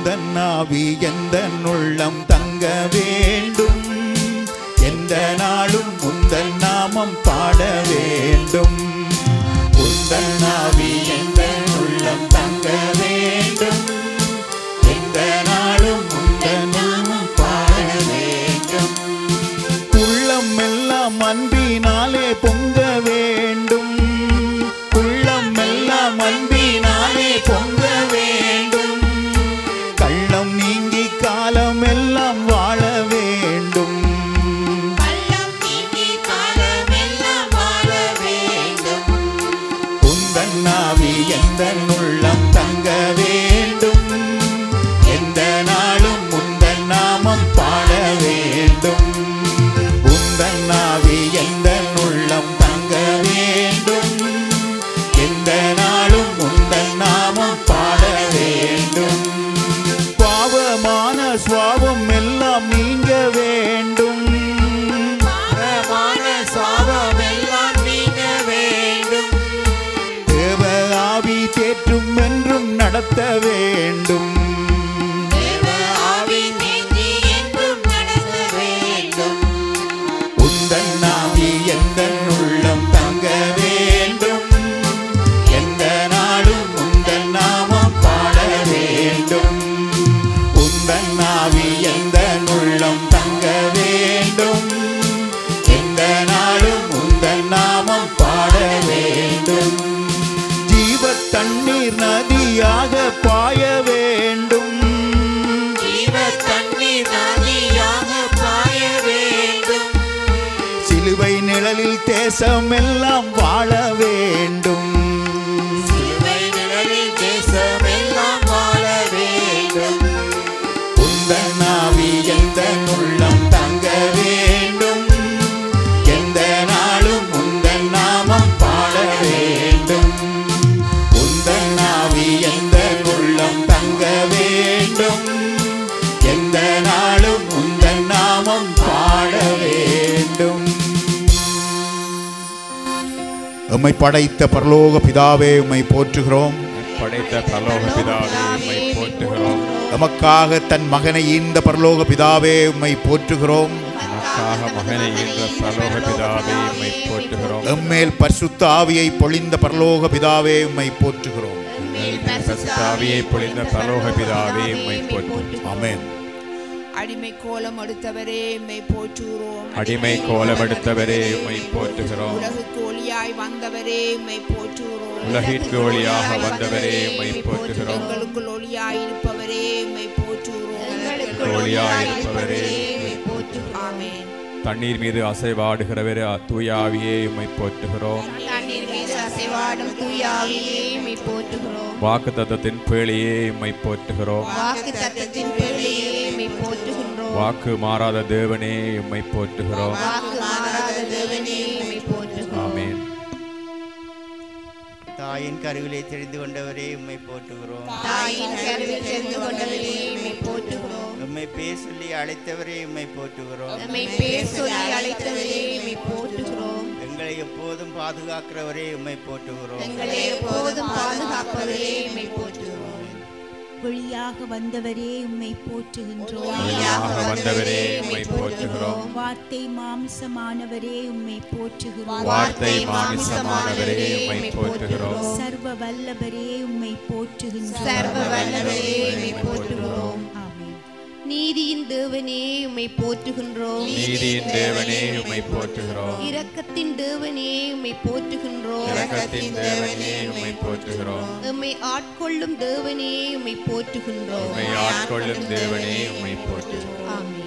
உந்தன் ஆவி எந்த உள்ளம் தங்க வேண்டும் எந்த நாளும் உந்தன் நாமம் பாட வேண்டும் உந்தன் ஆவி எந்த உள்ளம் தங்க வேண்டும் எந்த நாளும் உந்தன் நாமம் பாட வேண்டும் உள்ளம் எல்லாம் அன்பினாலே பொங்க வேண்டும் உள்ளம் எல்லாம் அன்பினாலே பொங்க வேண்டும் கள்ளம் நீங்கி காலம் எல்லாம் வாழ வேண்டும் பள்ளம் நீங்கி காலமெல்லாம் வாழ வேண்டும் உந்தன் ஆவி எந்த உள்ளம் தங்க வேண்டும் எந்த நாளும் உந்தன் நாமம் பாட வேண்டும் உந்தன் ஆவி எந்த உள்ளம் தங்க வேண்டும் எந்த நாளும் உந்தன் நாமம் பாட வேண்டும் பாவமான சுவாபம் எல்லாம் நீங்க வேண்டும் பாரமான சாபமெல்லாம் நீங்க வேண்டும் தேவ ஆவி தேற்றும் என்றும் நடத்த வேண்டும் தேவ ஆவி நீங்கி என்றும் நடத்த வேண்டும் உந்தன் ஆவி எந்த உள்ளம் தங்க வேண்டும் எந்த நாளும் உந்தன் நாமம் பாட வேண்டும் உந்தன் ஆவி எந்த உள்ளம் தங்க வேண்டும் எந்த நாளும் உந்தன் நாமம் பாட வேண்டும் ஜீவ தண்ணீர் நதியாக பாய வேண்டும் ஜீவ தண்ணீர் நதியாக பாய வேண்டும் சிலுவை நிழலில் தேசமெல்லாம் வாழ வேண்டும் சிலுவை நிழலில் தேசமெல்லாம் வாழ வேண்டும் உந்தன் ஆவி எந்த உள்ளம் தங்க வேண்டும் எந்த நாளும் உந்தன் நாமம் பாட வேண்டும் உந்தன் ஆவி எந்த உள்ளம் தங்க வேண்டும் எந்த நாளும் உந்தன் நாமம் பாட வேண்டும் உம்மை படைத்த பரலோக பிதாவே உம்மை போற்றுகிறோம் படைத்த பரலோக பிதாவே உம்மை போற்றுகிறோம் எமக்காக தன் மகனை ஈந்த பரலோக பிதாவே உம்மை போற்றுகிறோம் நமக்காக மகனை ஈன்ற பரலோக பிதாவே உம்மை போற்றுகிறோம் எம்மேல் பரிசுத்த ஆவியை பொழிந்த பரலோக பிதாவே உம்மை போற்றுகிறோம் பரிசுத்தாவியை பொழிந்த பரலோக பிதாவே உம்மை போற்றுகிறோம் ஆமென் அடிமை கோலம் அடுத்தவரே மெய் போற்றுகிறோம் அடிமை கோலமெடுத்தவரே உம்மை போற்றுகிறோம் உலகுக்கு ஒளியாய் வந்தவரே மெய் போற்றுகிறோம் உலகிற்கு ஒளியாக வந்தவரே உம்மை போற்றுகிறோம் எங்களுக்குள் ஒளியாய் இருப்பவரே மெய் போற்றுகிறோம் ஒளியாயிருப்பவரே ஆமென் தண்ணீர் மீது அசைவாடுகிறவரே தூயாவியே உம்மை போற்றுகிறோம் தண்ணீர் மீது அசைவாடும் தூயாவியே மை போற்றுகிறோம் வாக்கு தத்தத்தின் பேழையே உம்மை போற்றுகிறோம் வாக்கு தத்தத்தின் பேழையே மை போற்றுகின்றோம் வாக்கு மாறாத தேவனே உம்மை போற்றுகிறோம் வாக்கு மாறாத தேவனே மை போற்றுகிறோம் ஆமென் தாயின் கருவிலே தெரிந்து கொண்டவரே உம்மை போற்றுகிறோம் தாயின் கருவில் தெரிந்து கொண்டவரே மை போற்றுகிறோம் உம்மை பேர் சொல்லி அழைத்தவரே உம்மை போற்றுகிறோம் நம்மை பேர் சொல்லி அழைத்தவரே மை போற்றுகிறோம் எங்களை எப்போதும் பாதுகாக்கிறவரே உம்மை போற்றுகிறோம் எங்களை எப்போதும் பாதுகாப்பவரே மை போற்றுகிறோம் வெளியாக வந்தவரே உம்மை போற்றுகின்றோம் வழியாக வந்தவரே உம்மை போற்றுகிறோம் வார்த்தை மாமிசமானவரே உம்மை போற்றுகிறோம் வார்த்தை மாமிசமானவரே உம்மை போற்றுகிறோம் சர்வ வல்லவரே உம்மை போற்றுகின்றோம் சர்வ வல்லவரே மை போற்றுகிறோம் ஆமென் நீதியின் தேவனே உம்மை போற்றுகின்றோம் நீதியின் தேவனே உம்மை போற்றுகிறோம் இரக்கத்தின் தேவனே உம்மை போற்றுகின்றோம் இரக்கத்தின் தேவனே உம்மை போற்றுகிறோம் எம்மை ஆட்கொள்ளும் தேவனே உம்மை போற்றுகின்றோம் உம்மை ஆட்கொள்ளும் தேவனே உம்மை போற்றுகிறோம் ஆமென்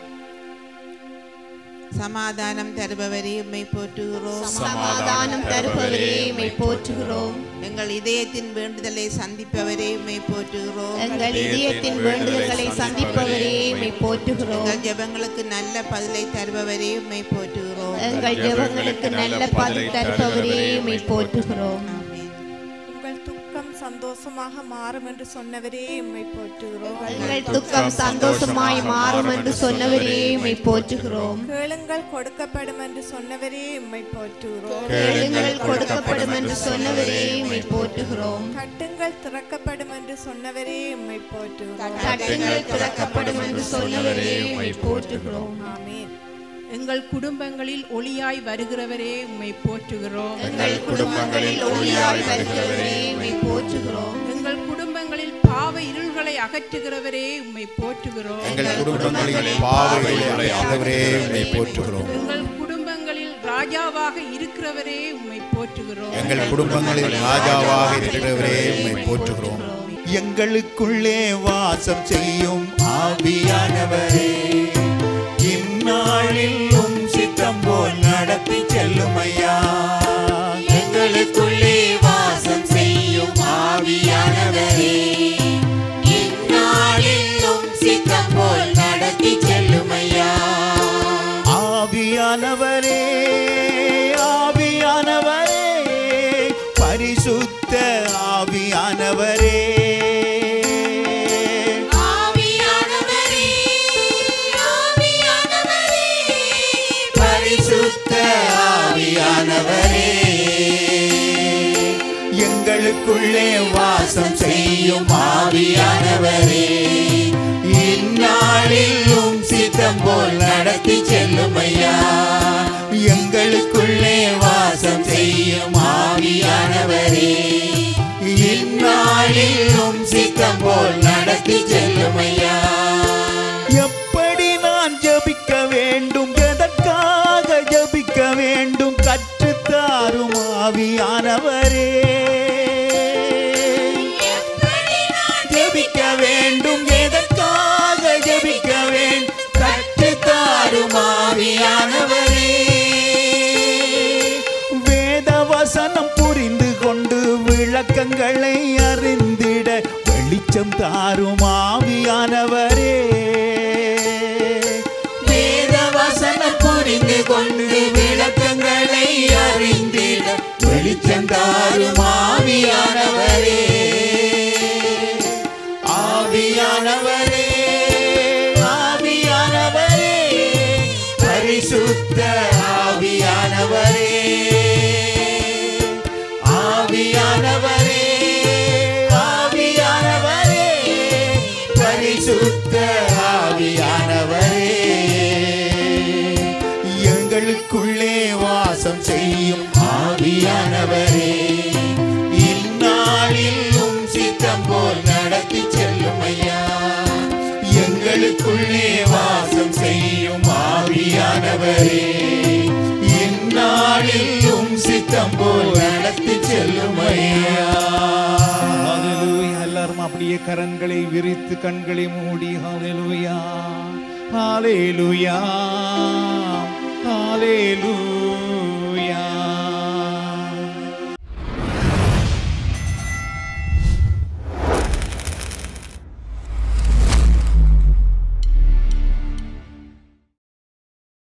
சமாதானம் தருபவரே உம்மை போற்றுகிறோம் சமாதானம் தருபவரே உம்மை போற்றுகிறோம் எங்கள் இதயத்தின் வேண்டுதலை சந்திப்பவரே உம்மை போற்றுகிறோம் எங்கள் இதயத்தின் வேண்டுதல்களை சந்திப்பவரே உம்மை போற்றுகிறோம் எங்கள் ஜெபங்களுக்கு நல்ல பதிலை தருபவரே உம்மை போற்றுகிறோம் எங்கள் ஜெபங்களுக்கு நல்ல பதில் தருபவரே உம்மை போற்றுகிறோம் ஆமென். உங்கள் துக்கம் சந்தோஷமாக மாறும் என்று சொன்னவரே உம்மை போற்றுகிறோம் எங்கள் துக்கம் சந்தோஷமாய் மாறும் என்று சொன்னவரே உம்மை போற்றுகிறோம் கேளுங்கள் கொடுக்கப்படும் என்று சொன்னவரே உம்மை போற்றுகிறோம் கேளுங்கள் கொடுக்கப்படும் என்று சொன்னவரே உம்மை போற்றுகிறோம் தட்டுங்கள் திறக்கப்படும் என்று சொன்னவரே உம்மை போற்றுகிறோம் தட்டுங்கள் திறக்கப்படும் என்று சொன்னவரே உம்மை போற்றுகிறோம் ஆமென் எங்கள் குடும்பங்களில் ஒளியாய் வருகிறவரே உம்மை போற்றுகிறோம் எங்கள் குடும்பங்களில் ஒளியாய் வருகிறவரே உம்மை போற்றுகிறோம் எங்கள் குடும்பங்களில் பாவ இருள்களை அகற்றுகிறவரே உம்மை போற்றுகிறோம் எங்கள் குடும்பங்களில் பாவைகளை ஆண்டவரே உம்மை போற்றுகிறோம் எங்கள் குடும்பங்களில் ராஜாவாக இருக்கிறவரே உம்மை போற்றுகிறோம் எங்கள் குடும்பங்களில் ராஜாவாக இருக்கிறவரே உம்மை போற்றுகிறோம் எங்களுக்குள்ளே வாசம் செய்யும் ஆவியானவரே இந்நாளிலும் சித்தம் போல் நடத்தி செல்லும் ஐயா எங்களுக்குள்ளே வாசம் செய்யும் ஆவியானவரே இந்நாளிலும் சித்தம் போல் நடத்தி செல்லும் ஐயா ஆவியானவரே ஆவியானவரே பரிசுத்த ஆவியானவரே ஆவியானவரே ஆவியானவரே பரிசுத்த ஆவியானவரே எங்களுக்குள்ளே வாசம் செய்யும் ஆவியானவரே இந்நாளிலும் சித்தம் போல் நடத்தி செல்லும் ஐயா எங்களுக்குள்ளே வாசம் செய்யும் ஆவியானவரே இந்நாளிலும் சித்தம் போல் நடத்தி செல்லும் ஐயா எப்படி நான் ஜபிக்க வேண்டும் எதற்காக ஜபிக்க வேண்டும் கற்றுத்தாரும் ஆவியானவரே ஜபிக்க வேண்டும் எதற்காக ஜபிக்க வேண்டும் கற்றுத்தாரும் ஆவியானவரே வேத வசனம் புரிந்து கொண்டு விளக்கங்களை அறிந்திட வெளிச்சம் தாரும் ஆவியானவரே வேத வசனம் புரிந்து கொண்டு விளக்கங்களை அறிந்திட வெளிச்சம் தாரும் ஆவியானவரே ஆவியானவரே ஆவியானவரே பரிசுத்த ஆவியானவரே ஆவியானவரே ஆவியானவரே பரிசுத்த ஆவியானவரே எங்களுக்குள்ளே வாசம் செய்யும் ஆவியானவரே இந்நாளிலும் சித்தம் போல் நடத்தி செல்லும் ஐயா எங்களுக்குள்ளே வாசம் செய்யும் ஆவியானவரே இந்நாளிலும் சித்தம் போல் நடத்தி செல்லும் ஐயா ஹalleluya எல்லாரும் அப்படியே கரங்களை விரித்து கண்களை மூடி ஹalleluya ஹalleluya ஹalleluya